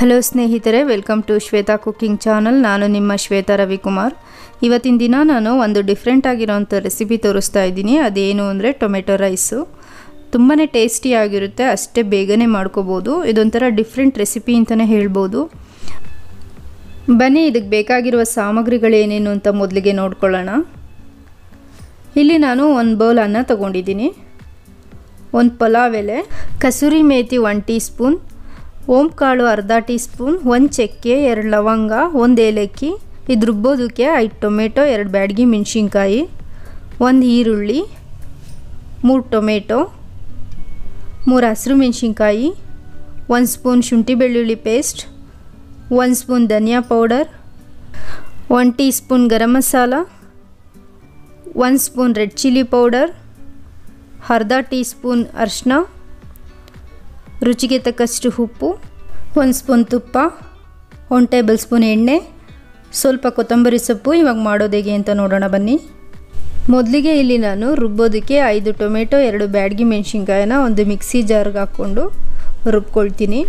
hello ಸ್ನೇಹಿತರೆ welcome to Shweta cooking channel ನಾನು ನಿಮ್ಮ ಶ್ವೇತಾ ರವಿಕುಮಾರ್ ಇವತ್ತಿನ ದಿನ ನಾನು ಒಂದು ಡಿಫ್ರೆಂಟ್ ಆಗಿರೋಂಥ ರೆಸಿಪಿ ತೋರಿಸ್ತಾ ಇದ್ದೀನಿ ಅದೇನು ಅಂದರೆ ಟೊಮೆಟೊ ರೈಸು ತುಂಬಾ ಟೇಸ್ಟಿಯಾಗಿರುತ್ತೆ ಅಷ್ಟೇ ಬೇಗನೆ ಮಾಡ್ಕೋಬೋದು ಇದೊಂಥರ ಡಿಫ್ರೆಂಟ್ ರೆಸಿಪಿ ಅಂತಲೇ ಹೇಳ್ಬೋದು ಬನ್ನಿ ಇದಕ್ಕೆ ಬೇಕಾಗಿರುವ ಸಾಮಗ್ರಿಗಳೇನೇನು ಅಂತ ಮೊದಲಿಗೆ ನೋಡ್ಕೊಳ್ಳೋಣ ಇಲ್ಲಿ ನಾನು ಒಂದು ಬೌಲ್ ಅನ್ನ ತೊಗೊಂಡಿದ್ದೀನಿ ಒಂದು ಪಲಾವ್ ಎಲೆ kasuri methi one teaspoon ಓಂ ಕಾಳು ಅರ್ಧ ಟೀ ಸ್ಪೂನ್ ಒಂದು ಚಕ್ಕೆ ಎರಡು ಲವಂಗ ಒಂದು ಏಲಕ್ಕಿ ಇದು ರುಬ್ಬೋದಕ್ಕೆ ಐದು ಟೊಮೆಟೊ ಎರಡು ಬ್ಯಾಡಗಿ ಮೆಣಸಿನ್ಕಾಯಿ ಒಂದು ಈರುಳ್ಳಿ ಮೂರು ಟೊಮೆಟೊ ಮೂರು ಹಸಿರು ಮೆಣಸಿನ್ಕಾಯಿ ಒಂದು ಸ್ಪೂನ್ ಶುಂಠಿ ಬೆಳ್ಳುಳ್ಳಿ ಪೇಸ್ಟ್ ಒಂದು spoon dhania powder one teaspoon garam masala ಒಂದು ಸ್ಪೂನ್ ರೆಡ್ ಚಿಲ್ಲಿ ಪೌಡರ್ ಅರ್ಧ ಟೀ ಸ್ಪೂನ್ ಅರಿಶಿನ ರುಚಿಗೆ ತಕ್ಕಷ್ಟು ಉಪ್ಪು ಒಂದು ಸ್ಪೂನ್ ತುಪ್ಪ ಒಂದು ಟೇಬಲ್ ಸ್ಪೂನ್ ಎಣ್ಣೆ ಸ್ವಲ್ಪ ಕೊತ್ತಂಬರಿ ಸೊಪ್ಪು ಇವಾಗ ಮಾಡೋದು ಹೇಗೆ ಅಂತ ನೋಡೋಣ ಬನ್ನಿ ಮೊದಲಿಗೆ ಇಲ್ಲಿ ನಾನು ರುಬ್ಬೋದಕ್ಕೆ ಐದು ಟೊಮೆಟೊ ಎರಡು ಬ್ಯಾಡಗಿ ಮೆಣಸಿನ್ಕಾಯಿನ ಒಂದು ಮಿಕ್ಸಿ ಜಾರ್ಗೆ ಹಾಕ್ಕೊಂಡು ರುಬ್ಕೊಳ್ತೀನಿ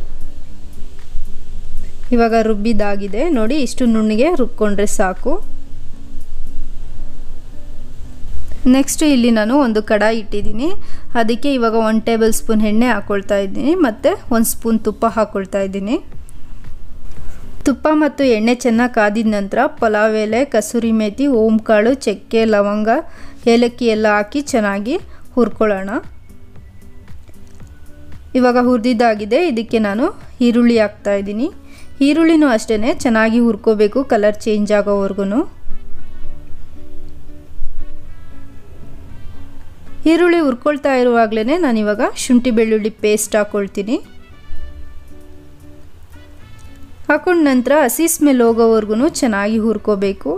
ಇವಾಗ ರುಬ್ಬಿದಾಗಿದೆ ನೋಡಿ ಇಷ್ಟು ನುಣ್ಣಿಗೆ ರುಬ್ಕೊಂಡ್ರೆ ಸಾಕು ನೆಕ್ಸ್ಟ್ ಇಲ್ಲಿ ನಾನು ಒಂದು ಕಡಾಯಿ ಇಟ್ಟಿದ್ದೀನಿ ಅದಕ್ಕೆ ಇವಾಗ ಒನ್ ಟೇಬಲ್ ಸ್ಪೂನ್ ಎಣ್ಣೆ ಹಾಕ್ಕೊಳ್ತಾ ಇದ್ದೀನಿ ಮತ್ತು ಒಂದು ಸ್ಪೂನ್ ತುಪ್ಪ ಹಾಕ್ಕೊಳ್ತಾ ಇದ್ದೀನಿ ತುಪ್ಪ ಮತ್ತು ಎಣ್ಣೆ ಚೆನ್ನಾಗಿ ಕಾದಿದ ನಂತರ ಪಲಾವ್ ಎಲೆ ಕಸೂರಿ ಮೇಥಿ ಓಂಕಾಳು ಚಕ್ಕೆ ಲವಂಗ ಏಲಕ್ಕಿ ಎಲ್ಲ ಹಾಕಿ ಚೆನ್ನಾಗಿ ಹುರ್ಕೊಳ್ಳೋಣ ಇವಾಗ ಹುರಿದಿದ್ದಾಗಿದೆ ಇದಕ್ಕೆ ನಾನು ಈರುಳ್ಳಿ ಹಾಕ್ತಾ ಇದ್ದೀನಿ ಈರುಳ್ಳಿನೂ ಅಷ್ಟೇ ಚೆನ್ನಾಗಿ ಹುರ್ಕೋಬೇಕು ಕಲರ್ ಚೇಂಜ್ ಆಗೋವರೆಗೂ ಈರುಳ್ಳಿ ಹುರ್ಕೊಳ್ತಾ ಇರುವಾಗಲೇ ನಾನಿವಾಗ ಶುಂಠಿ ಬೆಳ್ಳುಳ್ಳಿ ಪೇಸ್ಟ್ ಹಾಕ್ಕೊಳ್ತೀನಿ ಹಾಕೊಂಡ ನಂತರ ಹಸಿ ಸ್ಮೆಲ್ ಹೋಗೋವರೆಗೂ ಚೆನ್ನಾಗಿ ಹುರ್ಕೋಬೇಕು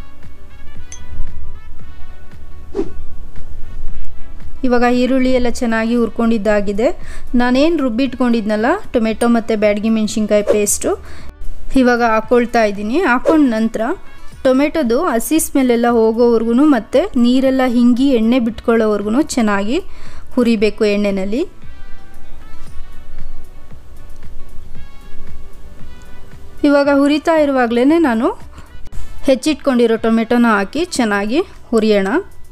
ಇವಾಗ ಈರುಳ್ಳಿ ಎಲ್ಲ ಚೆನ್ನಾಗಿ ಹುರ್ಕೊಂಡಿದ್ದಾಗಿದೆ ನಾನೇನು ರುಬ್ಬಿಟ್ಕೊಂಡಿದ್ನಲ್ಲ ಟೊಮೆಟೊ ಮತ್ತು ಬ್ಯಾಡಗಿ ಮೆಣಸಿನ್ಕಾಯಿ ಪೇಸ್ಟು ಇವಾಗ ಹಾಕ್ಕೊಳ್ತಾ ಇದ್ದೀನಿ ಹಾಕೊಂಡ ನಂತರ ಟೊಮೆಟೊದು ಹಸಿ ಸ್ಮೆಲ್ಲೆಲ್ಲ ಹೋಗೋವರೆಗೂ ಮತ್ತು ನೀರೆಲ್ಲ ಹಿಂಗಿ ಎಣ್ಣೆ ಬಿಟ್ಕೊಳ್ಳೋವರೆಗೂ ಚೆನ್ನಾಗಿ ಹುರಿಬೇಕು ಎಣ್ಣೆಯಲ್ಲಿ ಇವಾಗ ಹುರಿತಾ ಇರುವಾಗಲೇ ನಾನು ಹೆಚ್ಚಿಟ್ಕೊಂಡಿರೋ ಟೊಮೆಟೊನ ಹಾಕಿ ಚೆನ್ನಾಗಿ ಹುರಿಯೋಣ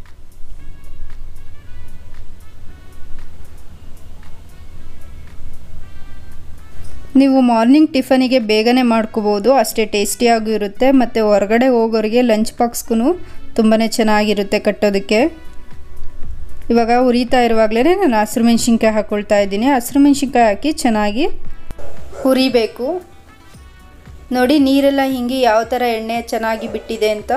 ನೀವು ಮಾರ್ನಿಂಗ್ ಟಿಫನಿಗೆ ಬೇಗನೆ ಮಾಡ್ಕೋಬೋದು ಅಷ್ಟೇ ಟೇಸ್ಟಿಯಾಗೂ ಇರುತ್ತೆ ಮತ್ತು ಹೊರಗಡೆ ಹೋಗೋರಿಗೆ ಲಂಚ್ ಬಾಕ್ಸ್ಗೂ ತುಂಬಾ ಚೆನ್ನಾಗಿರುತ್ತೆ ಕಟ್ಟೋದಕ್ಕೆ ಇವಾಗ ಹುರಿತಾ ಇರುವಾಗಲೇ ನಾನು ಹಸಿರು ಮೆಣಸಿನ್ಕಾಯಿ ಹಾಕ್ಕೊಳ್ತಾ ಇದ್ದೀನಿ ಹಸಿರು ಮೆಣಸಿನ್ಕಾಯಿ ಹಾಕಿ ಚೆನ್ನಾಗಿ ಹುರಿಬೇಕು ನೋಡಿ ನೀರೆಲ್ಲ ಹಿಂಗೆ ಯಾವ ಥರ ಎಣ್ಣೆ ಚೆನ್ನಾಗಿ ಬಿಟ್ಟಿದೆ ಅಂತ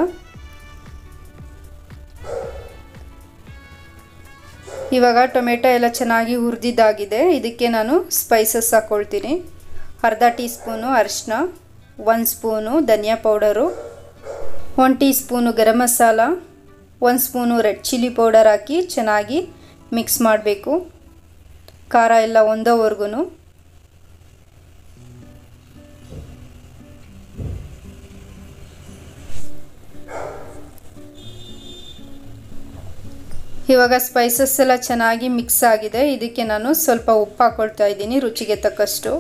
ಇವಾಗ ಟೊಮೆಟೊ ಎಲ್ಲ ಚೆನ್ನಾಗಿ ಹುರಿದಿದ್ದಾಗಿದೆ ಇದಕ್ಕೆ ನಾನು ಸ್ಪೈಸಸ್ ಹಾಕ್ಕೊಳ್ತೀನಿ ಅರ್ಧ ಟೀ ಸ್ಪೂನು ಅರಿಶಿನ ಒಂದು spoon dhania powder one teaspoon garam masala ಒಂದು ಸ್ಪೂನು ರೆಡ್ ಚಿಲ್ಲಿ ಪೌಡರ್ ಹಾಕಿ ಚೆನ್ನಾಗಿ ಮಿಕ್ಸ್ ಮಾಡಬೇಕು ಖಾರ ಎಲ್ಲ ಒಂದೋವರೆಗೂ ಇವಾಗ ಸ್ಪೈಸಸ್ ಎಲ್ಲ ಚೆನ್ನಾಗಿ ಮಿಕ್ಸ್ ಆಗಿದೆ ಇದಕ್ಕೆ ನಾನು ಸ್ವಲ್ಪ ಉಪ್ಪು ಹಾಕ್ಕೊಳ್ತಾ ಇದ್ದೀನಿ ರುಚಿಗೆ ತಕ್ಕಷ್ಟು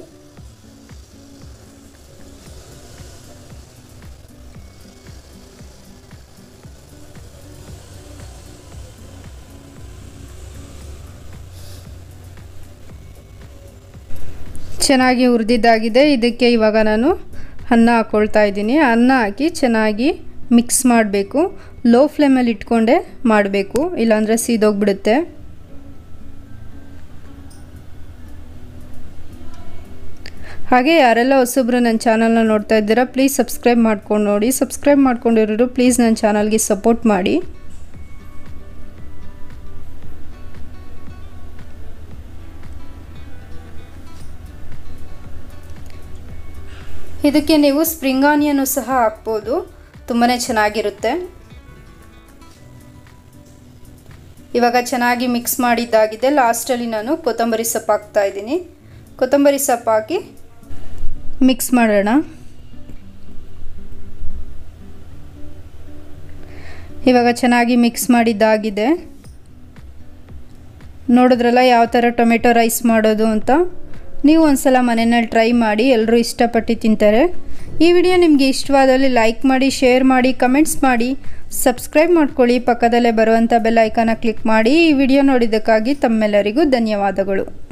ಚೆನ್ನಾಗಿ ಹುರಿದಿದ್ದಾಗಿದೆ ಇದಕ್ಕೆ ಇವಾಗ ನಾನು ಅನ್ನ ಹಾಕ್ಕೊಳ್ತಾ ಇದ್ದೀನಿ ಅನ್ನ ಹಾಕಿ ಚೆನ್ನಾಗಿ ಮಿಕ್ಸ್ ಮಾಡಬೇಕು ಲೋ ಫ್ಲೇಮಲ್ಲಿ ಇಟ್ಕೊಂಡೆ ಮಾಡಬೇಕು ಇಲ್ಲಾಂದರೆ ಸೀದೋಗ್ಬಿಡುತ್ತೆ ಹಾಗೆ ಯಾರೆಲ್ಲ ಹೊಸೊಬ್ರು ನನ್ನ ಚಾನಲ್ನ ನೋಡ್ತಾ ಇದ್ದೀರಾ ಪ್ಲೀಸ್ ಸಬ್ಸ್ಕ್ರೈಬ್ ಮಾಡ್ಕೊಂಡು ನೋಡಿ ಸಬ್ಸ್ಕ್ರೈಬ್ ಮಾಡ್ಕೊಂಡಿರೋರು ಪ್ಲೀಸ್ ನನ್ನ ಚಾನಲ್ಗೆ ಸಪೋರ್ಟ್ ಮಾಡಿ ಇದಕ್ಕೆ ನೀವು ಸ್ಪ್ರಿಂಗ್ ಆನಿಯನ್ನು ಸಹ ಹಾಕ್ಬೋದು ತುಂಬಾ ಚೆನ್ನಾಗಿರುತ್ತೆ ಇವಾಗ ಚೆನ್ನಾಗಿ ಮಿಕ್ಸ್ ಮಾಡಿದ್ದಾಗಿದೆ ಲಾಸ್ಟಲ್ಲಿ ನಾನು ಕೊತ್ತಂಬರಿ ಸೊಪ್ಪು ಹಾಕ್ತಾ ಇದ್ದೀನಿ ಕೊತ್ತಂಬರಿ ಸೊಪ್ಪು ಹಾಕಿ ಮಿಕ್ಸ್ ಮಾಡೋಣ ಇವಾಗ ಚೆನ್ನಾಗಿ ಮಿಕ್ಸ್ ಮಾಡಿದ್ದಾಗಿದೆ ನೋಡಿದ್ರಲ್ಲ ಯಾವ ಥರ ಟೊಮೆಟೊ ರೈಸ್ ಮಾಡೋದು ಅಂತ ನೀವು ಒಂದ್ಸಲ ಮನೆಯಲ್ಲಿ ಟ್ರೈ ಮಾಡಿ ಎಲ್ಲರೂ ಇಷ್ಟಪಟ್ಟು ತಿಂತಾರೆ ಈ ವಿಡಿಯೋ ನಿಮಗೆ ಇಷ್ಟವಾದಲ್ಲಿ ಲೈಕ್ ಮಾಡಿ ಶೇರ್ ಮಾಡಿ ಕಮೆಂಟ್ಸ್ ಮಾಡಿ ಸಬ್ಸ್ಕ್ರೈಬ್ ಮಾಡ್ಕೊಳ್ಳಿ ಪಕ್ಕದಲ್ಲೇ ಬರುವಂಥ ಬೆಲ್ ಐಕಾನ ಕ್ಲಿಕ್ ಮಾಡಿ ಈ ವಿಡಿಯೋ ನೋಡಿದ್ದಕ್ಕಾಗಿ ತಮ್ಮೆಲ್ಲರಿಗೂ ಧನ್ಯವಾದಗಳು